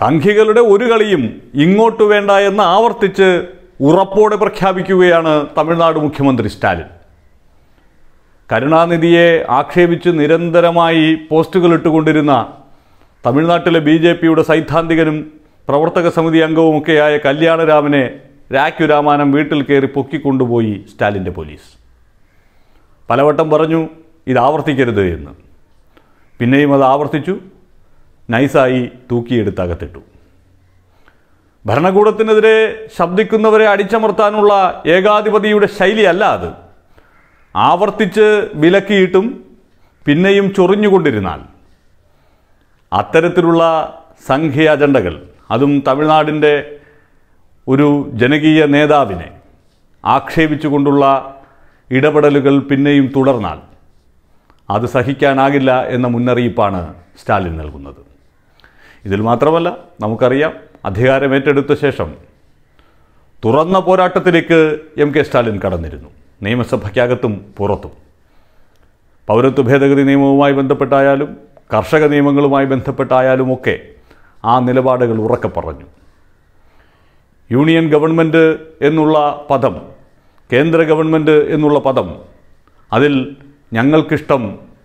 സംഘികളുടെ ഒരു കളിയും ഇങ്ങോട്ട് വേണ്ട എന്ന് ആവർത്തിച്ച് ഉറപ്പോടെ പ്രഖ്യാപിക്കുകയാണ് തമിഴ്നാട് മുഖ്യമന്ത്രി സ്റ്റാലിൻ കരുണാനിധിയെ ആക്ഷേപിച്ച് നിരന്തരമായി പോസ്റ്റുകൾ ഇട്ടുകൊണ്ടിരുന്ന തമിഴ്നാട്ടിലെ ബി ജെ പിയുടെ സൈദ്ധാന്തികനും പ്രവർത്തക സമിതി അംഗവുമൊക്കെയായ കല്യാണരാമനെ രാഖ്യുരാമാനം വീട്ടിൽ കയറി പൊക്കിക്കൊണ്ടുപോയി സ്റ്റാലിൻ്റെ പോലീസ് പലവട്ടം പറഞ്ഞു ഇത് ആവർത്തിക്കരുത് എന്ന് പിന്നെയും അത് ആവർത്തിച്ചു നൈസായി തൂക്കിയെടുത്ത് അകത്തിട്ടു ഭരണകൂടത്തിനെതിരെ ശബ്ദിക്കുന്നവരെ അടിച്ചമർത്താനുള്ള ഏകാധിപതിയുടെ ശൈലിയല്ല അത് ആവർത്തിച്ച് വിലക്കിയിട്ടും പിന്നെയും ചൊറിഞ്ഞുകൊണ്ടിരുന്നാൽ അത്തരത്തിലുള്ള സംഘീയ അജണ്ടകൾ അതും തമിഴ്നാടിൻ്റെ ഒരു ജനകീയ നേതാവിനെ ആക്ഷേപിച്ചുകൊണ്ടുള്ള ഇടപെടലുകൾ പിന്നെയും തുടർന്നാൽ അത് സഹിക്കാനാകില്ല എന്ന മുന്നറിയിപ്പാണ് സ്റ്റാലിൻ നൽകുന്നത് ഇതിൽ മാത്രമല്ല നമുക്കറിയാം അധികാരം ഏറ്റെടുത്ത ശേഷം തുറന്ന പോരാട്ടത്തിലേക്ക് എം കെ സ്റ്റാലിൻ കടന്നിരുന്നു നിയമസഭയ്ക്കകത്തും പുറത്തും പൗരത്വ ഭേദഗതി നിയമവുമായി ബന്ധപ്പെട്ടായാലും കർഷക നിയമങ്ങളുമായി ബന്ധപ്പെട്ടായാലും ഒക്കെ ആ നിലപാടുകൾ ഉറക്കെ പറഞ്ഞു യൂണിയൻ ഗവൺമെൻറ് എന്നുള്ള പദം കേന്ദ്ര ഗവൺമെൻറ് എന്നുള്ള പദം അതിൽ ഞങ്ങൾക്കിഷ്ടം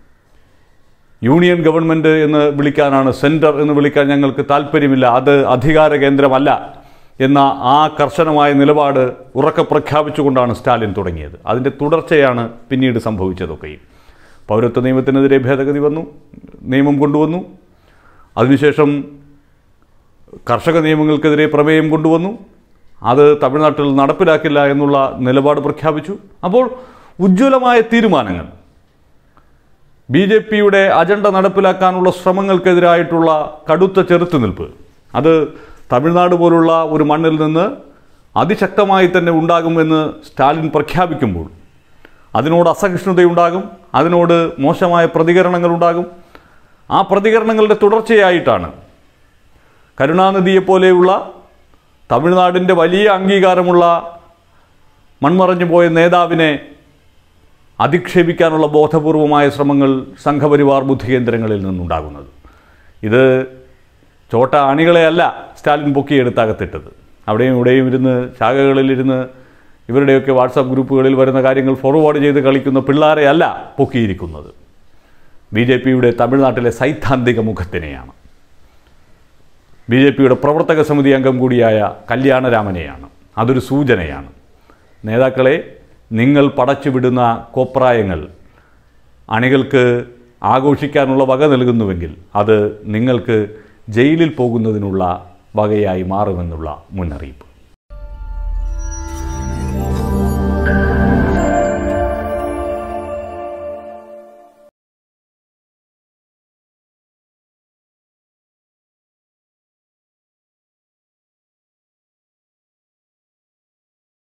യൂണിയൻ ഗവൺമെൻറ് എന്ന് വിളിക്കാനാണ് സെൻറ്റർ എന്ന് വിളിക്കാൻ ഞങ്ങൾക്ക് താല്പര്യമില്ല അത് അധികാര കേന്ദ്രമല്ല എന്ന ആ കർശനമായ നിലപാട് ഉറക്കെ പ്രഖ്യാപിച്ചുകൊണ്ടാണ് സ്റ്റാലിൻ തുടങ്ങിയത് അതിൻ്റെ തുടർച്ചയാണ് പിന്നീട് സംഭവിച്ചതൊക്കെയും പൗരത്വ നിയമത്തിനെതിരെ ഭേദഗതി വന്നു നിയമം കൊണ്ടുവന്നു അതിനുശേഷം കർഷക നിയമങ്ങൾക്കെതിരെ പ്രമേയം കൊണ്ടുവന്നു അത് തമിഴ്നാട്ടിൽ നടപ്പിലാക്കില്ല എന്നുള്ള നിലപാട് പ്രഖ്യാപിച്ചു അപ്പോൾ ഉജ്ജ്വലമായ തീരുമാനങ്ങൾ ബി ജെ പിയുടെ അജണ്ട നടപ്പിലാക്കാനുള്ള ശ്രമങ്ങൾക്കെതിരായിട്ടുള്ള കടുത്ത ചെറുത്തുനിൽപ്പ് അത് തമിഴ്നാട് പോലുള്ള ഒരു മണ്ണിൽ നിന്ന് അതിശക്തമായി തന്നെ ഉണ്ടാകുമെന്ന് സ്റ്റാലിൻ പ്രഖ്യാപിക്കുമ്പോൾ അതിനോട് അസഹിഷ്ണുതയുണ്ടാകും അതിനോട് മോശമായ പ്രതികരണങ്ങളുണ്ടാകും ആ പ്രതികരണങ്ങളുടെ തുടർച്ചയായിട്ടാണ് കരുണാനിധിയെപ്പോലെയുള്ള തമിഴ്നാടിൻ്റെ വലിയ അംഗീകാരമുള്ള മൺമറഞ്ഞു പോയ നേതാവിനെ അധിക്ഷേപിക്കാനുള്ള ബോധപൂർവമായ ശ്രമങ്ങൾ സംഘപരിവാർ ബുദ്ധികേന്ദ്രങ്ങളിൽ നിന്നുണ്ടാകുന്നത് ഇത് ചോട്ട അണികളെയല്ല സ്റ്റാലിൻ പൊക്കിയെടുത്ത് അകത്തിട്ടത് അവിടെയും ഇവിടെയും ഇരുന്ന് ശാഖകളിലിരുന്ന് ഇവരുടെയൊക്കെ വാട്സാപ്പ് ഗ്രൂപ്പുകളിൽ വരുന്ന കാര്യങ്ങൾ ഫോർവേഡ് ചെയ്ത് കളിക്കുന്ന പിള്ളേരെയല്ല പൊക്കിയിരിക്കുന്നത് ബി ജെ പിയുടെ തമിഴ്നാട്ടിലെ സൈദ്ധാന്തിക മുഖത്തിനെയാണ് ബി ജെ പിയുടെ പ്രവർത്തക സമിതി അംഗം കൂടിയായ കല്യാണരാമനെയാണ് അതൊരു സൂചനയാണ് നേതാക്കളെ നിങ്ങൾ പടച്ചുവിടുന്ന കോപ്രായങ്ങൾ അണികൾക്ക് ആഘോഷിക്കാനുള്ള വക നൽകുന്നുവെങ്കിൽ അത് നിങ്ങൾക്ക് ജയിലിൽ പോകുന്നതിനുള്ള വകയായി മാറുമെന്നുള്ള മുന്നറിയിപ്പ്